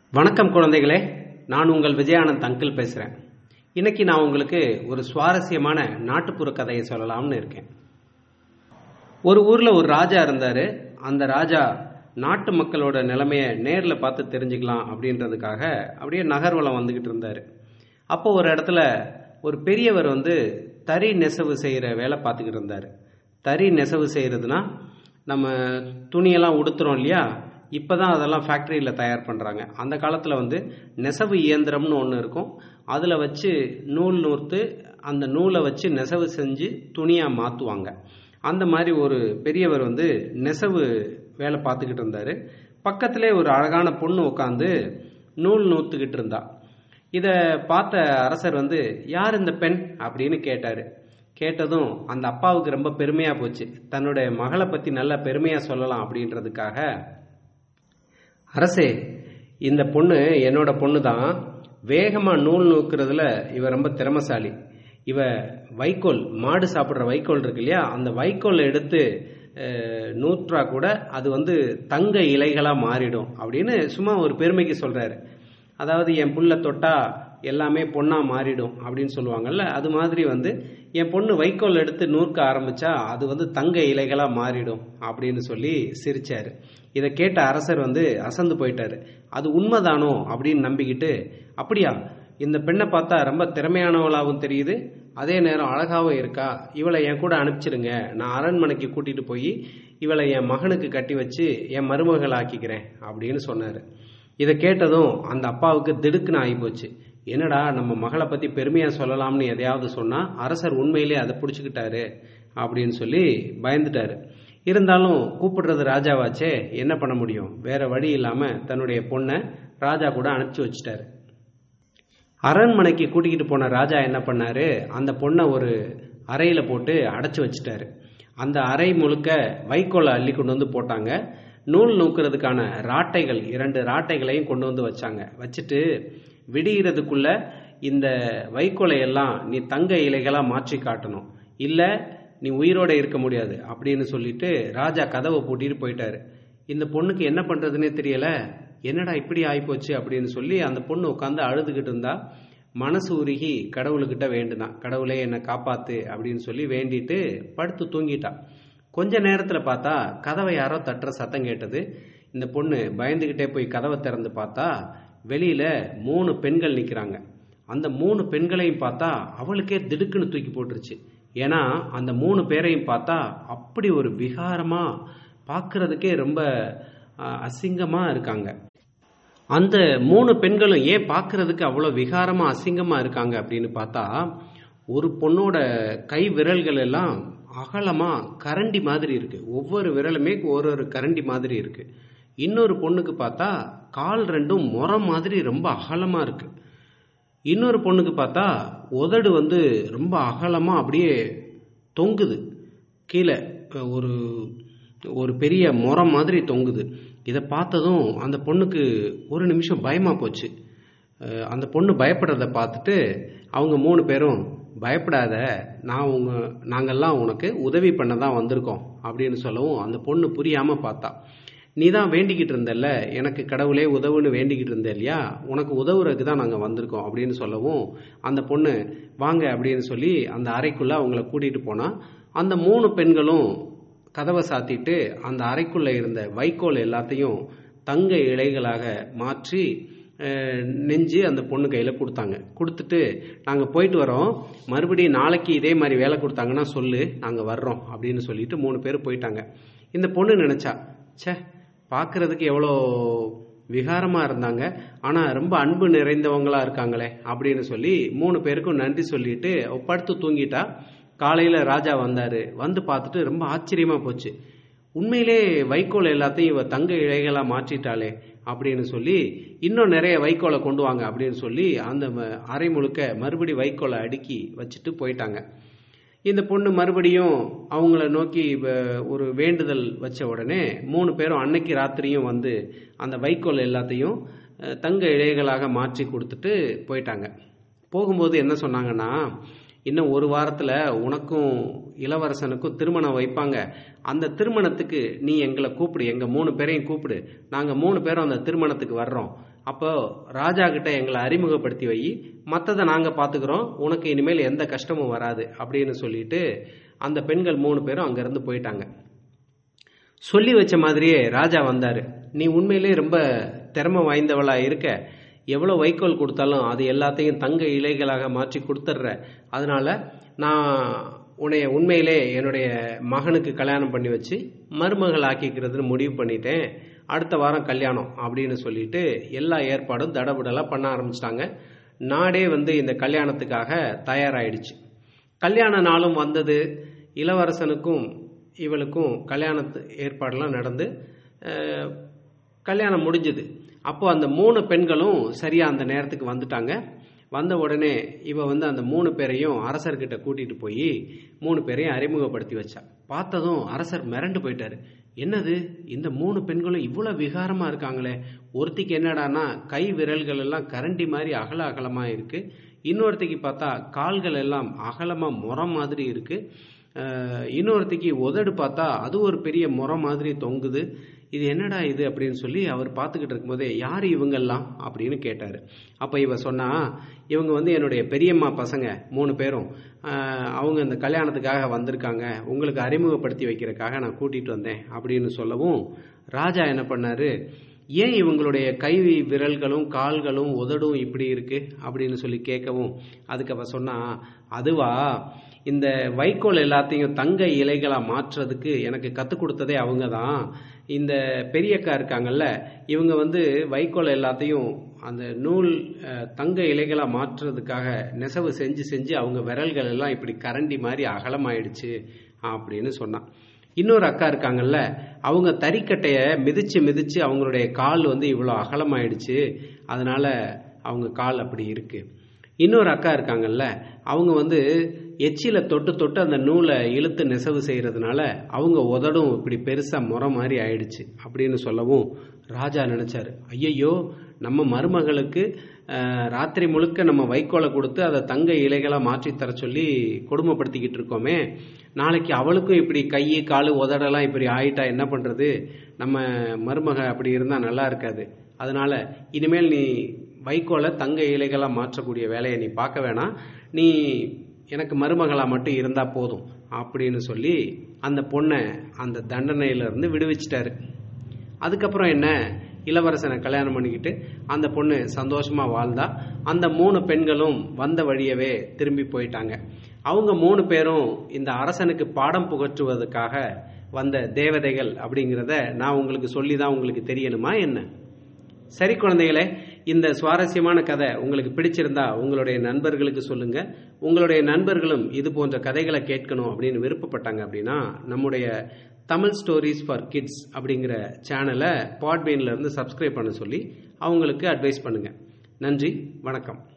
வணக்கம் குழந்தைகளே நான் உங்கள் விஜயானந்த் அங்கிள் பேசுகிறேன் இன்னைக்கு நான் உங்களுக்கு ஒரு சுவாரஸ்யமான நாட்டுப்புற கதையை சொல்லலாம்னு இருக்கேன் ஒரு ஊரில் ஒரு ராஜா இருந்தார் அந்த ராஜா நாட்டு மக்களோட நிலைமையை நேரில் பார்த்து தெரிஞ்சுக்கலாம் அப்படின்றதுக்காக அப்படியே நகர்வலம் வந்துக்கிட்டு இருந்தார் அப்போ ஒரு இடத்துல ஒரு பெரியவர் வந்து தறி நெசவு செய்கிற வேலை பார்த்துக்கிட்டு இருந்தார் தறி நெசவு செய்கிறதுனா நம்ம துணியெல்லாம் உடுத்துறோம் இல்லையா இப்போ தான் அதெல்லாம் ஃபேக்ட்ரியில் தயார் பண்ணுறாங்க அந்த காலத்தில் வந்து நெசவு இயந்திரம்னு ஒன்று இருக்கும் அதில் வச்சு நூல் நூர்த்து அந்த நூலை வச்சு நெசவு செஞ்சு துணியாக மாற்றுவாங்க அந்த மாதிரி ஒரு பெரியவர் வந்து நெசவு வேலை பார்த்துக்கிட்டு இருந்தார் பக்கத்திலே ஒரு அழகான பொண்ணு உட்காந்து நூல் நூற்றுக்கிட்டு இருந்தா இதை பார்த்த அரசர் வந்து யார் இந்த பெண் அப்படின்னு கேட்டார் கேட்டதும் அந்த அப்பாவுக்கு ரொம்ப பெருமையாக போச்சு தன்னுடைய மகளை பற்றி நல்ல பெருமையாக சொல்லலாம் அப்படின்றதுக்காக அரசே இந்த பொண்ணு என்னோட பொண்ணு தான் வேகமாக நூல் நூக்கிறதுல இவ ரொம்ப திறமசாலி இவ வைக்கோல் மாடு சாப்பிட்ற வைக்கோல் இருக்கு இல்லையா அந்த வைக்கோல் எடுத்து அஹ், நூற்றா கூட அது வந்து தங்க இலைகளாக மாறிடும் அப்படின்னு சும்மா ஒரு பெருமைக்கு சொல்றாரு அதாவது என் புள்ள தொட்டா எல்லாமே பொண்ணா மாறிடும் அப்படின்னு சொல்லுவாங்கல்ல அது மாதிரி வந்து என் பொண்ணு வைக்கோல் எடுத்து நூற்க ஆரம்பிச்சா அது வந்து தங்க இலைகளா மாறிடும் அப்படின்னு சொல்லி சிரிச்சாரு இதை கேட்ட அரசர் வந்து அசந்து போயிட்டாரு அது உண்மைதானோ அப்படின்னு நம்பிக்கிட்டு அப்படியா இந்த பெண்ணை பார்த்தா ரொம்ப திறமையானவளாகவும் தெரியுது அதே நேரம் அழகாவும் இருக்கா இவளை என் கூட அனுப்பிச்சிடுங்க நான் அரண்மனைக்கு கூட்டிட்டு போய் இவளை என் மகனுக்கு கட்டி வச்சு என் மருமகள் ஆக்கிக்கிறேன் அப்படின்னு சொன்னாரு இதை கேட்டதும் அந்த அப்பாவுக்கு திடுக்குன்னு ஆகிப்போச்சு என்னடா நம்ம மகளை பத்தி பெருமையா சொல்லலாம்னு எதையாவது சொன்னா அரசர் உண்மையிலே அதை பிடிச்சுக்கிட்டாரு அப்படின்னு சொல்லி பயந்துட்டாரு இருந்தாலும் கூப்பிடுறது ராஜாவாச்சே என்ன பண்ண முடியும் வேற வழி இல்லாம தன்னுடைய பொண்ணை ராஜா கூட அனுப்பிச்சு வச்சிட்டாரு அரண்மனைக்கு கூட்டிக்கிட்டு போன ராஜா என்ன பண்ணாரு அந்த பொண்ணை ஒரு அறையில போட்டு அடைச்சு வச்சிட்டாரு அந்த அறை முழுக்க வைக்கோலை அள்ளி கொண்டு வந்து போட்டாங்க நூல் நூக்கிறதுக்கான ராட்டைகள் இரண்டு ராட்டைகளையும் கொண்டு வந்து வச்சாங்க வச்சுட்டு விடிகிறதுக்குள்ள இந்த வைக்கோலை எல்லாம் நீ தங்க இலைகளா மாற்றி காட்டணும் இல்ல நீ உயிரோட இருக்க முடியாது அப்படின்னு சொல்லிட்டு ராஜா கதவை பூட்டிட்டு போயிட்டாரு இந்த பொண்ணுக்கு என்ன பண்றதுன்னே தெரியல என்னடா இப்படி ஆயிப்போச்சு அப்படின்னு சொல்லி அந்த பொண்ணு உட்காந்து அழுதுகிட்டு இருந்தா மனசு உருகி கடவுளுக்கிட்ட வேண்டுதான் கடவுளே என்னை காப்பாத்து அப்படின்னு சொல்லி வேண்டிட்டு படுத்து தூங்கிட்டா கொஞ்ச நேரத்துல பார்த்தா கதவை யாரோ தட்டுற சத்தம் கேட்டது இந்த பொண்ணு பயந்துகிட்டே போய் கதவை திறந்து பார்த்தா வெளியில மூணு பெண்கள் நிக்கிறாங்க அந்த மூணு பெண்களையும் பார்த்தா அவளுக்கே திடுக்குன்னு தூக்கி போட்டுருச்சு ஏன்னா அந்த மூணு பேரையும் பார்த்தா அப்படி ஒரு விகாரமா பார்க்கறதுக்கே ரொம்ப அஹ், அசிங்கமா இருக்காங்க அந்த மூணு பெண்களும் ஏன் பார்க்கறதுக்கு அவ்வளோ விகாரமா அசிங்கமா இருக்காங்க அப்படின்னு பார்த்தா ஒரு பொண்ணோட கை விரல்கள் எல்லாம் அகலமா கரண்டி மாதிரி இருக்கு ஒவ்வொரு விரலுமே ஒரு ஒரு கரண்டி மாதிரி இருக்கு இன்னொரு பொண்ணுக்கு பார்த்தா கால் ரெண்டும் முறம் மாதிரி ரொம்ப அகலமா இருக்கு இன்னொரு பொண்ணுக்கு பார்த்தா உதடு வந்து ரொம்ப அகலமா அப்படியே தொங்குது கீழே அஹ், ஒரு ஒரு பெரிய முறம் மாதிரி தொங்குது இதை பார்த்ததும் அந்த பொண்ணுக்கு ஒரு நிமிஷம் பயமா போச்சு அஹ், அந்த பொண்ணு பயப்படுறத பார்த்துட்டு அவங்க மூணு பேரும் பயப்படாத நான் உங்க நாங்கெல்லாம் உனக்கு உதவி பண்ண தான் வந்திருக்கோம் அப்படின்னு சொல்லவும் அந்த பொண்ணு புரியாம பார்த்தா நீ தான் வேண்டிக்கிட்டு இருந்தல்ல எனக்கு கடவுளே உதவுன்னு வேண்டிக்கிட்டு இருந்த இல்லையா உனக்கு உதவுறதுக்கு தான் நாங்கள் வந்திருக்கோம் அப்படின்னு சொல்லவும் அந்த பொண்ணு வாங்க அப்படின்னு சொல்லி அந்த அறைக்குள்ள அவங்கள கூட்டிட்டு போனா அந்த மூணு பெண்களும் கதவை சாத்திட்டு அந்த அறைக்குள்ள இருந்த வைக்கோல் எல்லாத்தையும் தங்க இலைகளாக மாற்றி அஹ், நெஞ்சு அந்த பொண்ணு கையில கொடுத்தாங்க கொடுத்துட்டு நாங்க போயிட்டு வரோம் மறுபடியும் நாளைக்கு இதே மாதிரி வேலை கொடுத்தாங்கன்னா சொல்லு நாங்க வர்றோம் அப்படின்னு சொல்லிட்டு மூணு பேர் போயிட்டாங்க இந்த பொண்ணு நினைச்சா ச்சே பார்க்கறதுக்கு எவ்வளோ விகாரமா இருந்தாங்க ஆனா ரொம்ப அன்பு நிறைந்தவங்களா இருக்காங்களே அப்படின்னு சொல்லி மூணு பேருக்கும் நன்றி சொல்லிட்டு அவ படுத்து தூங்கிட்டா காலையில ராஜா வந்தாரு வந்து பார்த்துட்டு ரொம்ப ஆச்சரியமா போச்சு உண்மையிலே வைக்கோல் எல்லாத்தையும் இவ தங்க இழைகளா மாற்றிட்டாளே அப்படின்னு சொல்லி இன்னும் நிறைய வைக்கோலை கொண்டு வாங்க அப்படின்னு சொல்லி அந்த ம- அறை முழுக்க மறுபடி வைக்கோலை அடுக்கி வச்சுட்டு போயிட்டாங்க இந்த பொண்ணு மறுபடியும் அவங்கள நோக்கி வ- ஒரு வேண்டுதல் வச்ச உடனே மூணு பேரும் அன்னைக்கு ராத்திரியும் வந்து அந்த வைக்கோல் எல்லாத்தையும் அஹ், தங்க இழைகளாக மாற்றி கொடுத்துட்டு போயிட்டாங்க போகும்போது என்ன சொன்னாங்கன்னா இன்னும் ஒரு வாரத்துல உனக்கும் இளவரசனுக்கும் திருமணம் வைப்பாங்க அந்த திருமணத்துக்கு நீ எங்களை கூப்பிடு எங்க மூணு பேரையும் கூப்பிடு நாங்க மூணு பேரும் அந்த திருமணத்துக்கு வர்றோம் அப்போ ராஜா கிட்ட எங்களை அறிமுகப்படுத்தி வை மற்றதை நாங்கள் பார்த்துக்கிறோம் உனக்கு இனிமேல் எந்த கஷ்டமும் வராது அப்படின்னு சொல்லிட்டு அந்த பெண்கள் மூணு பேரும் அங்கேருந்து போயிட்டாங்க சொல்லி வச்ச மாதிரியே ராஜா வந்தார் நீ உண்மையிலே ரொம்ப திறமை வாய்ந்தவளா இருக்க எவ்வளோ வைக்கோல் கொடுத்தாலும் அது எல்லாத்தையும் தங்க இலைகளாக மாற்றி கொடுத்துட்ற அதனால நான் உன்னைய உண்மையிலே என்னுடைய மகனுக்கு கல்யாணம் பண்ணி வச்சு மருமகள் ஆக்கிக்கிறதுன்னு முடிவு பண்ணிட்டேன் அடுத்த வாரம் கல்யாணம் அப்படின்னு சொல்லிட்டு எல்லா ஏற்பாடும் தடபுடலாக பண்ண ஆரம்பிச்சிட்டாங்க நாடே வந்து இந்த கல்யாணத்துக்காக தயாராயிடுச்சு கல்யாண நாளும் வந்தது இளவரசனுக்கும் இவளுக்கும் கல்யாணத்து ஏற்பாடெல்லாம் நடந்து அஹ், கல்யாணம் முடிஞ்சது அப்போ அந்த மூணு பெண்களும் சரியாக அந்த நேரத்துக்கு வந்துட்டாங்க வந்த உடனே இவ வந்து அந்த மூணு பேரையும் அரசர்கிட்ட கூட்டிட்டு போய் மூணு பேரையும் அறிமுகப்படுத்தி வச்சா பார்த்ததும் அரசர் மிரண்டு போயிட்டாரு என்னது இந்த மூணு பெண்களும் இவ்வளோ விகாரமா இருக்காங்களே ஒருத்திக்கு என்னடான்னா கை விரல்கள் எல்லாம் கரண்டி மாதிரி அகல அகலமா இருக்கு இன்னொருத்திக்கு பார்த்தா கால்கள் எல்லாம் அகலமா முறம் மாதிரி இருக்கு அஹ், இன்னொருத்திக்கு உதடு பார்த்தா அது ஒரு பெரிய முறம் மாதிரி தொங்குது இது என்னடா இது அப்படின்னு சொல்லி அவர் பார்த்துக்கிட்டு இருக்கும்போதே யார் இவங்கெல்லாம் அப்படின்னு கேட்டார் அப்போ இவ சொன்னா இவங்க வந்து என்னுடைய பெரியம்மா பசங்க மூணு பேரும் ஆஹ், அவங்க இந்த கல்யாணத்துக்காக வந்திருக்காங்க உங்களுக்கு அறிமுகப்படுத்தி வைக்கிறதுக்காக நான் கூட்டிட்டு வந்தேன் அப்படின்னு சொல்லவும் ராஜா என்ன பண்ணாரு ஏன் இவங்களுடைய கை விரல்களும் கால்களும் உதடும் இப்படி இருக்கு அப்படின்னு சொல்லி கேட்கவும் அதுக்கு அவ சொன்னா அதுவா இந்த வைக்கோல் எல்லாத்தையும் தங்க இலைகளா மாற்றுறதுக்கு எனக்கு கற்றுக் கொடுத்ததே அவங்க தான் இந்த பெரியக்கா இருக்காங்கல்ல இவங்க வந்து வைக்கோல் எல்லாத்தையும் அந்த நூல் அஹ், தங்க இலைகளா மாற்றுறதுக்காக நெசவு செஞ்சு செஞ்சு அவங்க விரல்கள் எல்லாம் இப்படி கரண்டி மாதிரி அகலமாயிடுச்சு அப்படின்னு சொன்னான் இன்னொரு அக்கா இருக்காங்கல்ல அவங்க தறிக்கட்டைய மிதிச்சு மிதிச்சு அவங்களுடைய கால் வந்து இவ்வளோ அகலமாயிடுச்சு அதனால அவங்க கால் அப்படி இருக்கு இன்னொரு அக்கா இருக்காங்கல்ல அவங்க வந்து எச்சில தொட்டு தொட்டு அந்த நூலை இழுத்து நெசவு செய்யறதுனால அவங்க உதடும் இப்படி பெருசா முறை மாதிரி ஆயிடுச்சு அப்படின்னு சொல்லவும் ராஜா நினைச்சாரு ஐயையோ நம்ம மருமகளுக்கு அஹ், ராத்திரி முழுக்க நம்ம வைக்கோலை கொடுத்து அதை தங்க இலைகளா மாற்றி தர சொல்லி கொடுமைப்படுத்திக்கிட்டு இருக்கோமே நாளைக்கு அவளுக்கும் இப்படி கை காலு உதடெல்லாம் இப்படி ஆயிட்டா என்ன பண்றது நம்ம மருமக அப்படி இருந்தா நல்லா இருக்காது அதனால இனிமேல் நீ வைக்கோலை தங்க இலைகளா மாற்றக்கூடிய வேலையை நீ பார்க்க வேணாம் நீ எனக்கு மருமகளா மட்டும் இருந்தா போதும் அப்படின்னு சொல்லி அந்த பொண்ணை அந்த தண்டனையில இருந்து விடுவிச்சிட்டாரு அதுக்கப்புறம் என்ன இளவரசனை கல்யாணம் பண்ணிக்கிட்டு அந்த பொண்ணு சந்தோஷமா வாழ்ந்தா அந்த மூணு பெண்களும் வந்த வழியவே திரும்பி போயிட்டாங்க அவங்க மூணு பேரும் இந்த அரசனுக்கு பாடம் புகற்றுவதற்காக வந்த தேவதைகள் அப்படிங்கிறத நான் உங்களுக்கு சொல்லி தான் உங்களுக்கு தெரியணுமா என்ன சரி குழந்தைகளே இந்த சுவாரஸ்யமான கதை உங்களுக்கு பிடிச்சிருந்தா உங்களுடைய நண்பர்களுக்கு சொல்லுங்க உங்களுடைய நண்பர்களும் இது போன்ற கதைகளை கேட்கணும் அப்படின்னு விருப்பப்பட்டாங்க அப்படின்னா நம்முடைய தமிழ் ஸ்டோரிஸ் ஃபார் கிட்ஸ் அப்படிங்கிற சேனலை பாட்பீன்ல இருந்து சப்ஸ்கிரைப் பண்ண சொல்லி அவங்களுக்கு அட்வைஸ் பண்ணுங்க நன்றி வணக்கம்